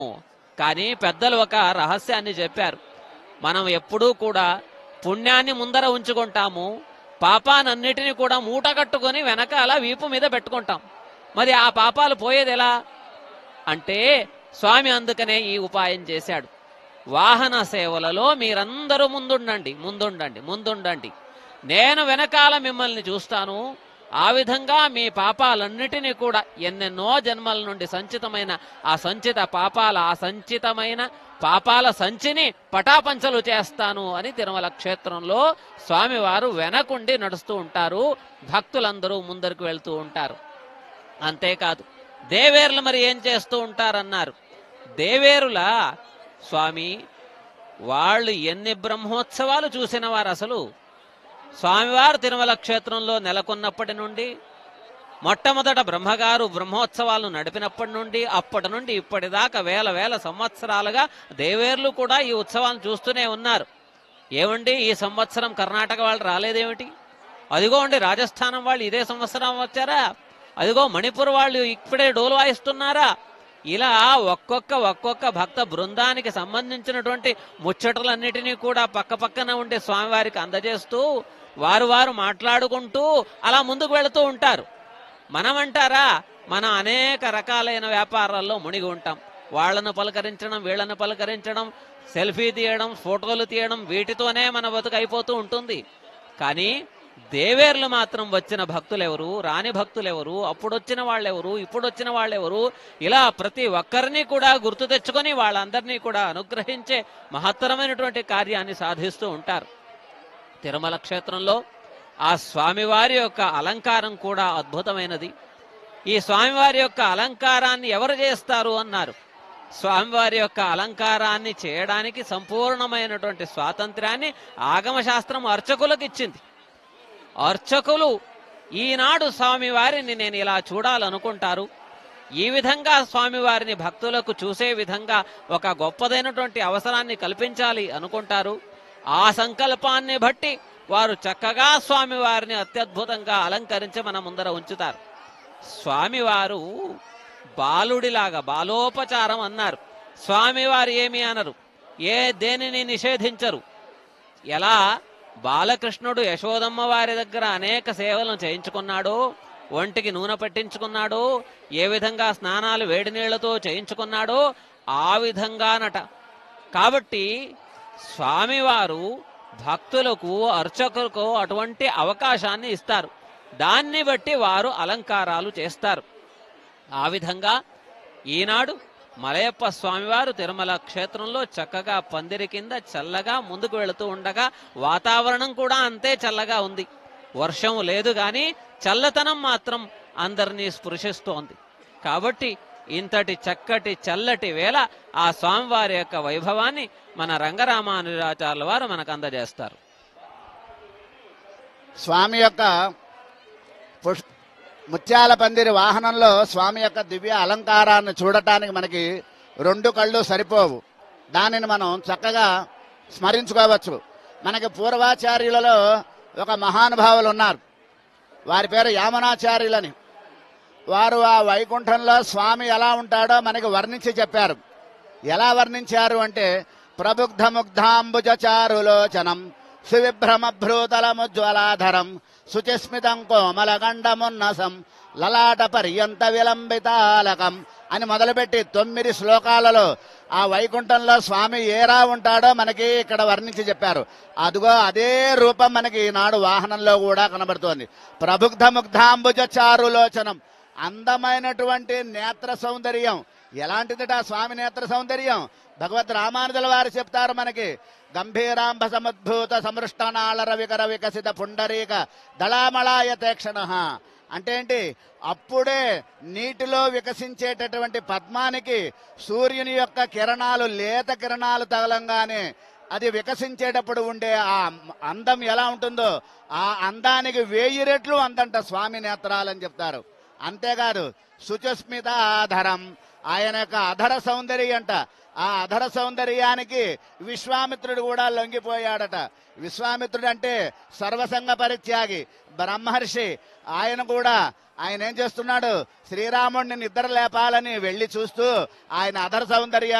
కానీ పెద్దలు ఒక రహస్యాన్ని చెప్పారు మనం ఎప్పుడూ కూడా పుణ్యాన్ని ముందర ఉంచుకుంటాము పాపానన్నిటిని కూడా మూట కట్టుకొని వెనకాల వీపు మీద పెట్టుకుంటాం మరి ఆ పాపాలు పోయేది ఎలా అంటే స్వామి అందుకనే ఈ ఉపాయం చేశాడు వాహన సేవలలో మీరందరూ ముందుండండి ముందుండండి ముందుండండి నేను వెనకాల మిమ్మల్ని చూస్తాను ఆ విధంగా మీ పాపాలన్నిటినీ కూడా ఎన్నెన్నో జన్మల నుండి సంచితమైన ఆ సంచిత పాపాల ఆ సంచితమైన పాపాల సంచిని పటాపంచలు చేస్తాను అని తిరుమల క్షేత్రంలో స్వామివారు వెనకుండి నడుస్తూ ఉంటారు భక్తులందరూ ముందరకు వెళ్తూ ఉంటారు అంతేకాదు దేవేరులు మరి ఏం చేస్తూ ఉంటారన్నారు దేవేరుల స్వామి వాళ్ళు ఎన్ని బ్రహ్మోత్సవాలు చూసిన వారు అసలు స్వామివారు తిరుమల క్షేత్రంలో నెలకొన్నప్పటి నుండి మొట్టమొదట బ్రహ్మగారు బ్రహ్మోత్సవాలను నడిపినప్పటి నుండి అప్పటి నుండి ఇప్పటిదాకా వేల వేల సంవత్సరాలుగా దేవేర్లు కూడా ఈ ఉత్సవాలను చూస్తూనే ఉన్నారు ఏమండి ఈ సంవత్సరం కర్ణాటక వాళ్ళు రాలేదేమిటి అదిగో అండి రాజస్థానం వాళ్ళు ఇదే సంవత్సరం వచ్చారా అదిగో మణిపూర్ వాళ్ళు ఇప్పుడే డోలు వాయిస్తున్నారా ఇలా ఒక్కొక్క ఒక్కొక్క భక్త బృందానికి సంబంధించినటువంటి ముచ్చటలన్నిటినీ కూడా పక్క పక్కన ఉండే స్వామివారికి అందజేస్తూ వారు వారు మాట్లాడుకుంటూ అలా ముందుకు వెళుతూ ఉంటారు మనమంటారా మనం అనేక రకాలైన వ్యాపారాల్లో మునిగి ఉంటాం వాళ్ళను పలకరించడం వీళ్ళను పలకరించడం సెల్ఫీ తీయడం ఫోటోలు తీయడం వీటితోనే మన బతుకు అయిపోతూ ఉంటుంది కానీ దేవేర్లు మాత్రం వచ్చిన భక్తులెవరు రాని భక్తులెవరు అప్పుడొచ్చిన వాళ్ళెవరు ఇప్పుడొచ్చిన వాళ్ళెవరు ఇలా ప్రతి ఒక్కరిని కూడా గుర్తు తెచ్చుకొని వాళ్ళందరినీ కూడా అనుగ్రహించే మహత్తరమైనటువంటి కార్యాన్ని సాధిస్తూ ఉంటారు తిరుమల క్షేత్రంలో ఆ స్వామివారి యొక్క అలంకారం కూడా అద్భుతమైనది ఈ స్వామివారి యొక్క అలంకారాన్ని ఎవరు చేస్తారు అన్నారు స్వామివారి యొక్క అలంకారాన్ని చేయడానికి సంపూర్ణమైనటువంటి స్వాతంత్ర్యాన్ని ఆగమశాస్త్రం అర్చకులకు ఇచ్చింది అర్చకులు ఈనాడు స్వామివారిని నేను ఇలా చూడాలనుకుంటారు ఈ విధంగా స్వామివారిని భక్తులకు చూసే విధంగా ఒక గొప్పదైనటువంటి అవసరాన్ని కల్పించాలి అనుకుంటారు ఆ సంకల్పాన్ని బట్టి వారు చక్కగా స్వామివారిని అత్యద్భుతంగా అలంకరించి మన ముందర ఉంచుతారు స్వామివారు బాలుడిలాగా బాలోపచారం అన్నారు స్వామివారు ఏమి అనరు ఏ దేనిని నిషేధించరు ఎలా బాలకృష్ణుడు యశోదమ్మ వారి దగ్గర అనేక సేవలను చేయించుకున్నాడు ఒంటికి నూనె పట్టించుకున్నాడు ఏ విధంగా స్నానాలు వేడి నీళ్లతో చేయించుకున్నాడో ఆ విధంగానట కాబట్టి స్వామివారు భక్తులకు అర్చకులకు అటువంటి అవకాశాన్ని ఇస్తారు దాన్ని బట్టి వారు అలంకారాలు చేస్తారు ఆ విధంగా ఈనాడు మలయప్ప స్వామివారు తిరుమల క్షేత్రంలో చక్కగా పందిరి కింద చల్లగా ముందుకు వెళుతూ ఉండగా వాతావరణం కూడా అంతే చల్లగా ఉంది వర్షం లేదు కానీ చల్లతనం మాత్రం అందరినీ స్పృశిస్తోంది కాబట్టి ఇంతటి చక్కటి చల్లటి వేళ ఆ స్వామివారి యొక్క వైభవాన్ని మన రంగరామానుజాచార్యుల వారు మనకు అందజేస్తారు స్వామి యొక్క పుష్ ముత్యాల పందిరి వాహనంలో స్వామి యొక్క దివ్య అలంకారాన్ని చూడటానికి మనకి రెండు కళ్ళు సరిపోవు దానిని మనం చక్కగా స్మరించుకోవచ్చు మనకి పూర్వాచార్యులలో ఒక మహానుభావులు ఉన్నారు వారి పేరు యామనాచార్యులని వారు ఆ వైకుంఠంలో స్వామి ఎలా ఉంటాడో మనకి వర్ణించి చెప్పారు ఎలా వర్ణించారు అంటే ప్రబుద్ధ ముగ్ధాంబుజచారులోచనం సువిభ్రమభ్రూతలముజ్వలాధరం శుచిస్మితం కోమలగండమున్నసం లలాట పర్యంత విలంబితాలకం అని మొదలుపెట్టి తొమ్మిది శ్లోకాలలో ఆ వైకుంఠంలో స్వామి ఏరా ఉంటాడో మనకి ఇక్కడ వర్ణించి చెప్పారు అదిగో అదే రూపం మనకి ఈనాడు వాహనంలో కూడా కనబడుతోంది ప్రబుద్ధ ముగ్ధాంబుజ చారులోచనం అందమైనటువంటి నేత్ర సౌందర్యం ఎలాంటిదిట ఆ స్వామి నేత్ర సౌందర్యం భగవద్ రామానుజుల వారు చెప్తారు మనకి గంభీరాంబ సముద్భూత సమృష్టనాళర వికర వికసిత పుండరీక దళామళాయ తేక్షణ అంటే ఏంటి అప్పుడే నీటిలో వికసించేటటువంటి పద్మానికి సూర్యుని యొక్క కిరణాలు లేత కిరణాలు తగలంగానే అది వికసించేటప్పుడు ఉండే ఆ అందం ఎలా ఉంటుందో ఆ అందానికి వేయి రెట్లు అందంట స్వామి నేత్రాలని చెప్తారు అంతేకాదు శుచస్మిత ఆధరం ఆయన యొక్క అధర సౌందర్యం అంట ఆ అధర సౌందర్యానికి విశ్వామిత్రుడు కూడా లొంగిపోయాడట విశ్వామిత్రుడు అంటే సర్వసంగ పరిత్యాగి బ్రహ్మర్షి ఆయన కూడా ఆయన ఏం చేస్తున్నాడు శ్రీరాముడిని నిద్ర లేపాలని వెళ్లి చూస్తూ ఆయన అధర సౌందర్య